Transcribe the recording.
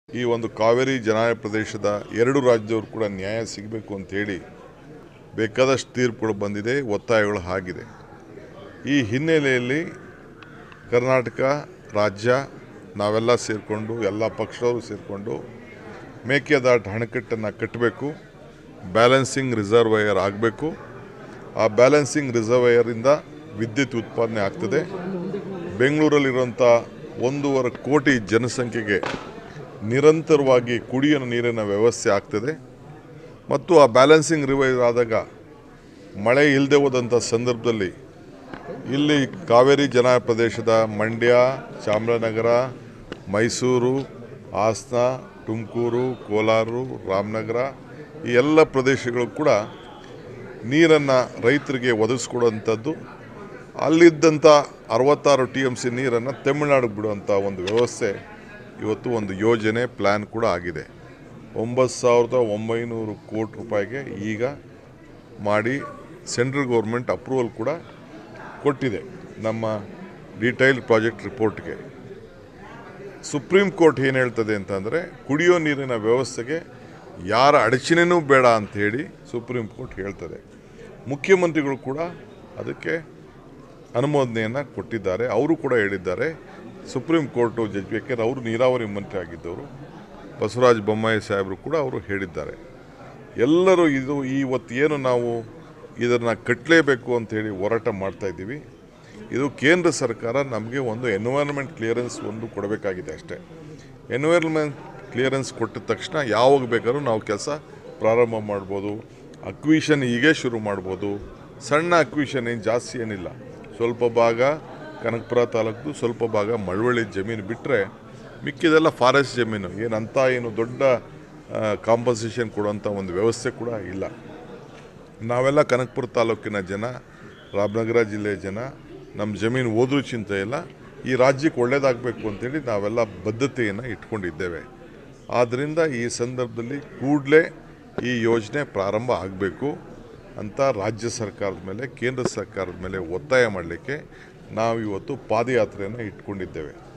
ಈ ಒಂದು ಕಾವೇರಿ ಜನಾಯ ಪ್ರದೇಶದ ಎರಡು ರಾಜ್ಯದವರು ಕೂಡ ನ್ಯಾಯ ಸಿಗಬೇಕು ಅಂತೇಳಿ ಬೇಕಾದಷ್ಟು ತೀರ್ಪುಗಳು ಬಂದಿದೆ ಒತ್ತಾಯಗಳು ಆಗಿದೆ ಈ ಹಿನ್ನೆಲೆಯಲ್ಲಿ ಕರ್ನಾಟಕ ರಾಜ್ಯ ನಾವೆಲ್ಲ ಸೇರಿಕೊಂಡು ಎಲ್ಲ ಪಕ್ಷದವರು ಸೇರಿಕೊಂಡು ಮೇಕೆದಾಟು ಅಣೆಕಟ್ಟನ್ನು ಕಟ್ಟಬೇಕು ಬ್ಯಾಲೆನ್ಸಿಂಗ್ ರಿಸರ್ವಯರ್ ಆಗಬೇಕು ಆ ಬ್ಯಾಲೆನ್ಸಿಂಗ್ ರಿಸರ್ವಯರಿಂದ ವಿದ್ಯುತ್ ಉತ್ಪಾದನೆ ಆಗ್ತದೆ ಬೆಂಗಳೂರಲ್ಲಿರುವಂಥ ಒಂದೂವರೆ ಕೋಟಿ ಜನಸಂಖ್ಯೆಗೆ ನಿರಂತರವಾಗಿ ಕುಡಿಯೋ ನೀರಿನ ವ್ಯವಸ್ಥೆ ಆಗ್ತದೆ ಮತ್ತು ಆ ಬ್ಯಾಲೆನ್ಸಿಂಗ್ ರಿವೈರ್ ಆದಾಗ ಮಳೆ ಇಲ್ಲದೆ ಹೋದಂಥ ಸಂದರ್ಭದಲ್ಲಿ ಇಲ್ಲಿ ಕಾವೇರಿ ಜನ ಪ್ರದೇಶದ ಮಂಡ್ಯ ಚಾಮರಾಜನಗರ ಮೈಸೂರು ಹಾಸನ ತುಮಕೂರು ಕೋಲಾರ ರಾಮನಗರ ಈ ಎಲ್ಲ ಪ್ರದೇಶಗಳು ಕೂಡ ನೀರನ್ನು ರೈತರಿಗೆ ಒದಗಿಸ್ಕೊಡುವಂಥದ್ದು ಅಲ್ಲಿದ್ದಂಥ ಅರವತ್ತಾರು ಟಿ ಎಮ್ ಸಿ ನೀರನ್ನು ತಮಿಳುನಾಡಿಗೆ ಬಿಡುವಂಥ ಒಂದು ವ್ಯವಸ್ಥೆ ಇವತ್ತು ಒಂದು ಯೋಜನೆ ಪ್ಲ್ಯಾನ್ ಕೂಡ ಆಗಿದೆ ಒಂಬತ್ತು ಸಾವಿರದ ಒಂಬೈನೂರು ಕೋಟಿ ರೂಪಾಯಿಗೆ ಈಗ ಮಾಡಿ ಸೆಂಟ್ರಲ್ ಗೌರ್ಮೆಂಟ್ ಅಪ್ರೂವಲ್ ಕೂಡ ಕೊಟ್ಟಿದೆ ನಮ್ಮ ಡೀಟೈಲ್ಡ್ ಪ್ರಾಜೆಕ್ಟ್ ರಿಪೋರ್ಟ್ಗೆ ಸುಪ್ರೀಂ ಕೋರ್ಟ್ ಏನು ಹೇಳ್ತದೆ ಅಂತಂದರೆ ಕುಡಿಯೋ ನೀರಿನ ವ್ಯವಸ್ಥೆಗೆ ಯಾರ ಅಡಚಣೆನೂ ಬೇಡ ಅಂಥೇಳಿ ಸುಪ್ರೀಂ ಕೋರ್ಟ್ ಹೇಳ್ತದೆ ಮುಖ್ಯಮಂತ್ರಿಗಳು ಕೂಡ ಅದಕ್ಕೆ ಅನುಮೋದನೆಯನ್ನು ಕೊಟ್ಟಿದ್ದಾರೆ ಅವರು ಕೂಡ ಹೇಳಿದ್ದಾರೆ ಸುಪ್ರೀಂ ಕೋರ್ಟು ಜಡ್ಜ್ ಯಾಕೆಂದ್ರೆ ಅವರು ನೀರಾವರಿ ಮಂತ್ರಿ ಆಗಿದ್ದವರು ಬಸವರಾಜ ಬೊಮ್ಮಾಯಿ ಸಾಹೇಬರು ಕೂಡ ಅವರು ಹೇಳಿದ್ದಾರೆ ಎಲ್ಲರೂ ಇದು ಇವತ್ತು ಏನು ನಾವು ಇದನ್ನು ಕಟ್ಟಲೇಬೇಕು ಅಂತೇಳಿ ಹೋರಾಟ ಮಾಡ್ತಾ ಇದ್ದೀವಿ ಇದು ಕೇಂದ್ರ ಸರ್ಕಾರ ನಮಗೆ ಒಂದು ಎನ್ವೈರ್ಮೆಂಟ್ ಕ್ಲಿಯರೆನ್ಸ್ ಒಂದು ಕೊಡಬೇಕಾಗಿದೆ ಅಷ್ಟೇ ಎನ್ವೈರ್ಮೆಂಟ್ ಕ್ಲಿಯರೆನ್ಸ್ ಕೊಟ್ಟ ತಕ್ಷಣ ಯಾವಾಗ ಬೇಕಾದ್ರೂ ನಾವು ಕೆಲಸ ಪ್ರಾರಂಭ ಮಾಡ್ಬೋದು ಅಕ್ವಿಷನ್ ಹೀಗೆ ಶುರು ಮಾಡ್ಬೋದು ಸಣ್ಣ ಅಕ್ವಿಷನ್ ಏನು ಜಾಸ್ತಿ ಏನಿಲ್ಲ ಸ್ವಲ್ಪ ಭಾಗ ಕನಕಪುರ ತಾಲೂಕು ಸ್ವಲ್ಪ ಭಾಗ ಮಳವಳ್ಳಿ ಜಮೀನು ಬಿಟ್ಟರೆ ಮಿಕ್ಕಿದೆಲ್ಲ ಫಾರೆಸ್ಟ್ ಜಮೀನು ಏನಂತ ಏನು ದೊಡ್ಡ ಕಾಂಪನ್ಸೇಷನ್ ಕೊಡುವಂಥ ಒಂದು ವ್ಯವಸ್ಥೆ ಕೂಡ ಇಲ್ಲ ನಾವೆಲ್ಲ ಕನಕಪುರ ತಾಲೂಕಿನ ಜನ ರಾಮನಗರ ಜಿಲ್ಲೆಯ ಜನ ನಮ್ಮ ಜಮೀನು ಹೋದ್ರೂ ಚಿಂತೆ ಇಲ್ಲ ಈ ರಾಜ್ಯಕ್ಕೆ ಒಳ್ಳೇದಾಗಬೇಕು ಅಂತೇಳಿ ನಾವೆಲ್ಲ ಬದ್ಧತೆಯನ್ನು ಇಟ್ಕೊಂಡಿದ್ದೇವೆ ಆದ್ದರಿಂದ ಈ ಸಂದರ್ಭದಲ್ಲಿ ಕೂಡಲೇ ಈ ಯೋಜನೆ ಪ್ರಾರಂಭ ಆಗಬೇಕು ಅಂತ ರಾಜ್ಯ ಸರ್ಕಾರದ ಮೇಲೆ ಕೇಂದ್ರ ಸರ್ಕಾರದ ಮೇಲೆ ಒತ್ತಾಯ ಮಾಡಲಿಕ್ಕೆ ನಾವು ಇವತ್ತು ಪಾದಯಾತ್ರೆಯನ್ನು ಇಟ್ಕೊಂಡಿದ್ದೇವೆ